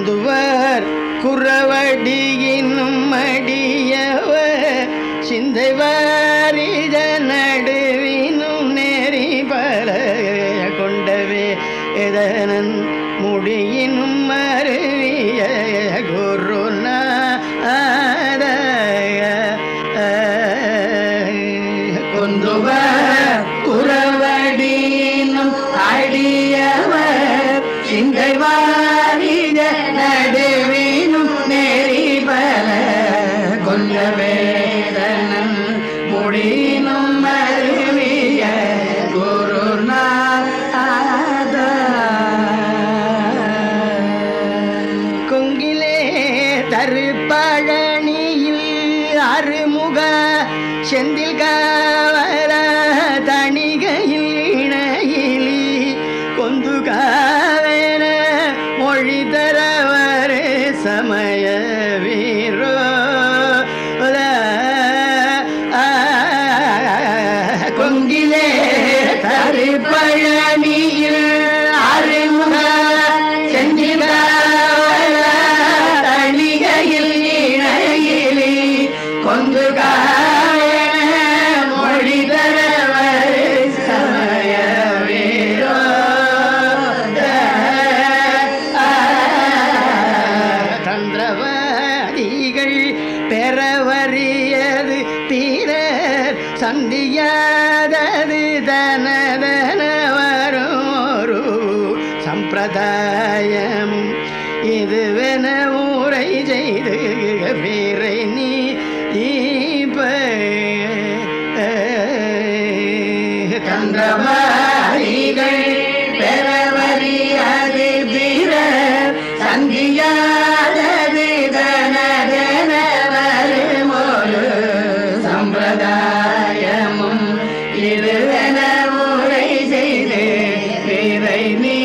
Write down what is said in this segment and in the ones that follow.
கொந்துவர் குறவடியினும் மடியவர் சிந்தை வாரித நடுவினும் நெறி பல கொண்டவே எதனன் முடியினும் மருவிய குருநாத கொந்துவர் குறவடினும் அடியவர் சிந்தை வாரித நடுவினும் நெறிபல கொண்ட வேதனன் முடியினும் மருவிய குருநாத கொங்கிலே தருப்பழனியில் அருமுக செந்தில் காவல தணிகையில் இணையிலி கொந்து காவன மொழி தரவர் சமய வீரோ கொங்கிலே தருப்பழனியில் அறிமுக செந்திலாவல தணிகையில் இணையிலி கொந்து காயன மொழி தரவர் சமய தந்திரவாதிகள் பெறவறியது தீரர் சந்தியாதது தனதன வரும் ஒரு சம்பிரதாயமும் இதுவென ஊரை செய்து வீரை நீ ஈப்ப தந்திரவாதிகள் பெறவறியது பிறர் சந்தியாதது தனதன வருமொரு சம்பிரதாயமும் இதுவென முறை செய்து பிறை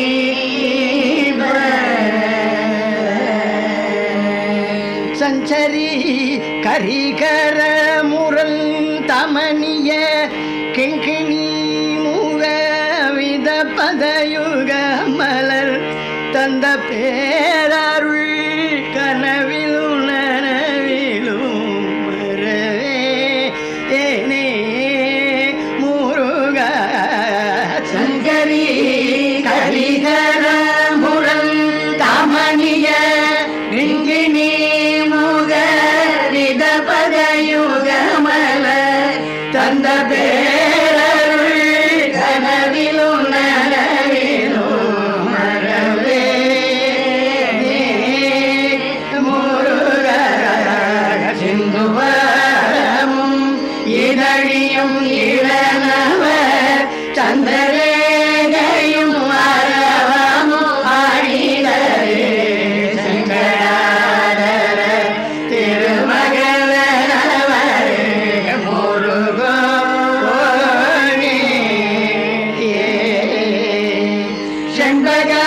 நீ சஞ்சரி கரிகர முரல் தமனிய கிண்கிணி முக வித பதயுக மலர் தந்த பேரருள் கனவிலும் நனவிலும் மறவே ஏனே முருகா சங்கரி கரிகர முரல் தாமணிய விங்கினி முக விதபதயுகமல தந்த பேரருள் கனவிலும் நனவிலும் மறவே முருக சிந்துவரமும் இதழியும் இளனவர் சந்திரேகையும் அரவமும் ஆடினரே சங்கராதர திருமகவரவர் முருகோனே செண்பக